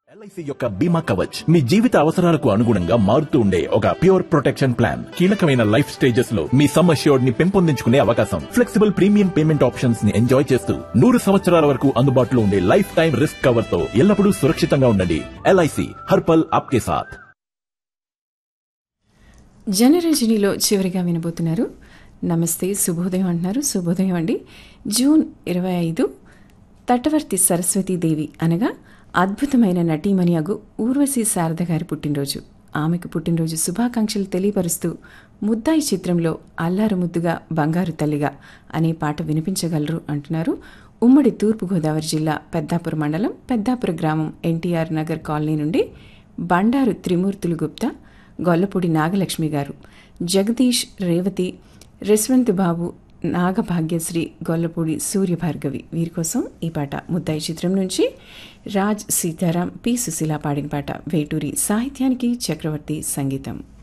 LIC యొక్క బీమా కవచ్ మీ జీవిత అవసరాలకు అనుగుణంగా మారుతూ ఉండే ఒక ప్యూర్ ప్రొటెక్షన్ ప్లాన్ కీలకమైన లైఫ్ స్టేజెస్ లో మీ సమ్ అష్యూర్డ్ ని పెంపొందించుకునే అవకాశం ఫ్లెక్సిబుల్ ప్రీమియం పేమెంట్ ఆప్షన్స్ ని ఎంజాయ్ చేస్తూ నూరు సంవత్సరాల వరకు అందుబాటులో ఉండే లైఫ్ టైం రిస్క్ కవర్ తో ఎల్లప్పుడూ సురక్షితంగా ఉండండి ఎల్ఐసి హర్పల్ ఆప్కే సాథ్ జనరంజనిలో చివరిగా వినబోతున్నారు నమస్తే శుభోదయం అంటున్నారు శుభోదయం అండి జూన్ ఇరవై ఐదు తటవర్తి సరస్వతీదేవి అనగా అద్భుతమైన నటీమణి అగు ఊర్వశి శారద గారి పుట్టినరోజు ఆమెకు పుట్టినరోజు శుభాకాంక్షలు తెలియపరుస్తూ ముద్దాయి చిత్రంలో అల్లారు ముద్దుగా బంగారు తల్లిగా అనే పాట వినిపించగలరు అంటున్నారు ఉమ్మడి తూర్పుగోదావరి జిల్లా పెద్దాపుర మండలం పెద్దాపుర గ్రామం ఎన్టీఆర్ నగర్ కాలనీ నుండి బండారు త్రిమూర్తులు గుప్తా గొల్లపూడి నాగలక్ష్మి గారు జగదీష్ రేవతి రిస్వంత్ బాబు నాగభాగ్యశ్రీ గొల్లపూడి సూర్యభార్గవి వీరి కోసం ఈ పాట ముద్దాయి చిత్రం నుంచి రాజ్ సీతారాం పి సుశీల పాడిన పాట వేటూరి సాహిత్యానికి చక్రవర్తి సంగీతం